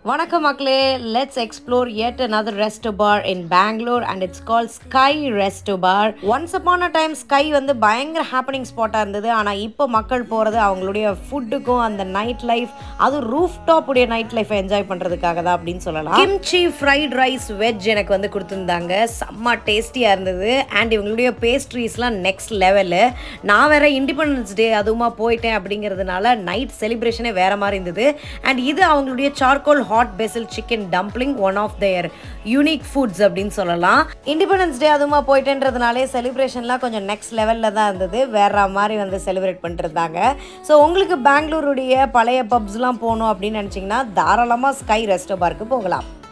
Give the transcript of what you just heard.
வணக்கம் மக்களே let's explore yet another resto bar in Bangalore and it's called Sky Resto Bar. Once upon a time Sky வந்து பயங்கர happening ஸ்பாட்டாக இருந்தது ஆனால் இப்போ மக்கள் போகிறது அவங்களுடைய ஃபுட்டுக்கும் அந்த நைட் லைஃப் அதுவும் ரூஃப் டாப் உடைய நைட் லைஃப்பை என்ஜாய் பண்ணுறதுக்காக தான் அப்படின்னு சொல்லலாம் கிம்ச்சி ஃப்ரைட் ரைஸ் வெஜ் எனக்கு வந்து கொடுத்துருந்தாங்க செம்ம டேஸ்டியாக இருந்தது அண்ட் இவங்களுடைய பேஸ்ட்ரீஸ்லாம் நெக்ஸ்ட் லெவலு நான் வேற இண்டிபெண்டன்ஸ் டே அதுவுமா போயிட்டேன் அப்படிங்கிறதுனால நைட் செலிப்ரேஷனே வேற மாதிரி இருந்தது அண்ட் இது அவங்களுடைய charcoal hot basil chicken dumpling one of their unique foods அப்படின்னு சொல்லலாம் இண்டிபெண்டன்ஸ் டே அதுவுமா போயிட்டேன்றதுனாலே செலிப்ரேஷன்லாம் கொஞ்சம் நெக்ஸ்ட் லெவலில் தான் இருந்தது வேற மாதிரி வந்து செலிப்ரேட் பண்ணிருந்தாங்க ஸோ உங்களுக்கு பெங்களூருடைய பழைய பப்ஸ்லாம் போகணும் அப்படின்னு நினச்சிங்கன்னா தாராளமாக ஸ்கை ரெஸ்டோ பார்க்கு போகலாம்